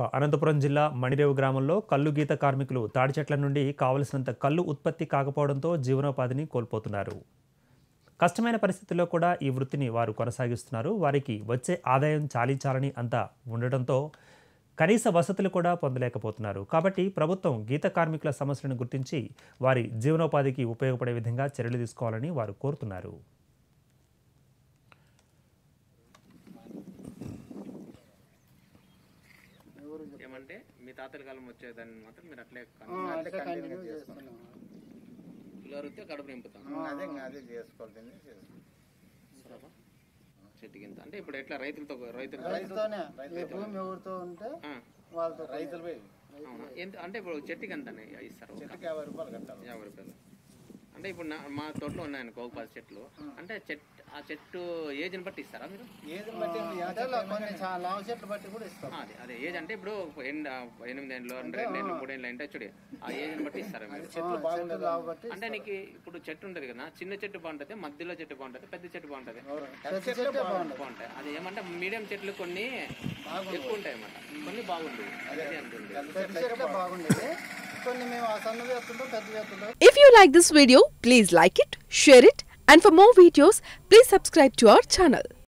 ఇక అనంతపురం జిల్లా మణిరేవు గ్రామంలో కల్లు గీత కార్మికులు తాడి చెట్ల నుండి కావలసినంత కల్లు ఉత్పత్తి కాకపోవడంతో జీవనోపాధిని కోల్పోతున్నారు కష్టమైన పరిస్థితుల్లో కూడా ఈ వృత్తిని వారు కొనసాగిస్తున్నారు వారికి వచ్చే ఆదాయం చాలీ చాలని అంత ఉండటంతో కనీస వసతులు కూడా పొందలేకపోతున్నారు కాబట్టి ప్రభుత్వం గీత కార్మికుల సమస్యలను గుర్తించి వారి జీవనోపాధికి ఉపయోగపడే విధంగా చర్యలు తీసుకోవాలని వారు కోరుతున్నారు ఏమంటే మీ తాతల కాలం వచ్చేదాన్ని మాత్రం మీరు అట్లే అట్లా కంటిన్యూ చేస్తున్నాం కిలో అరిగితే కడుపు నింపుతాం అదే ఇంకా అదే చేసుకోవాల్సింది చేసుకోవాలి. చెట్టు కింద అంటే ఇప్పుడు ఎట్లా రైతులతో రైతులు రైతుతోనే ఈ భూమి ఎవరితో ఉంటే ఆ, వాళ్ళతో రైతులు పోయి అవునా ఎంత అంటే ఇప్పుడు చెట్టుకి ఎంత అని ఇస్తారు ఒక చెట్టుకి యాభై రూపాయలు కట్టాలి యాభై రూపాయలు అంటే ఇప్పుడు నా మా తోటలో ఉన్నాయనుకో ఒక పది చెట్లు అంటే చెట్టు ఆ చెట్టు ఏజ్ని బట్టి ఇస్తారా మీరు ఏది బట్టి యా అంటే ఇలా కొన్ని చాలా లావు చెట్లు బట్టి కూడా ఇస్తాం ఆ, అదే అదే ఏజ్ అంటే ఇప్పుడు ఎండ ఎనిమిది ఏళ్ళు రెండేళ్ళు మూడేళ్ళు అంటే చూడు ఆ ఏజ్ని బట్టి ఇస్తారా మీరు చెట్లు బాగుంటుంది లావు బట్టి అంటే నీకు ఇప్పుడు చెట్టు ఉంటుంది కదా చిన్న చెట్టు బాగుంటుంది మధ్యలో చెట్టు బాగుంటుంది పెద్ద చెట్టు బాగుంటుంది పెద్ద చెట్టే బాగుంటుంది బాగుంటాయి అది ఏమంటే మీడియం చెట్లు కొన్ని ఎక్కువ ఉంటాయి అన్నమాట కొన్ని బాగుంటాయి అదే అంటుంది పెద్ద చెట్లే బాగుండేది కొన్ని మేము ఆ సన్నవి ఎత్తుంటాం పెద్ద ఎత్తుంటాం If you like this video, please like it, share it, and for more videos, please subscribe to our channel.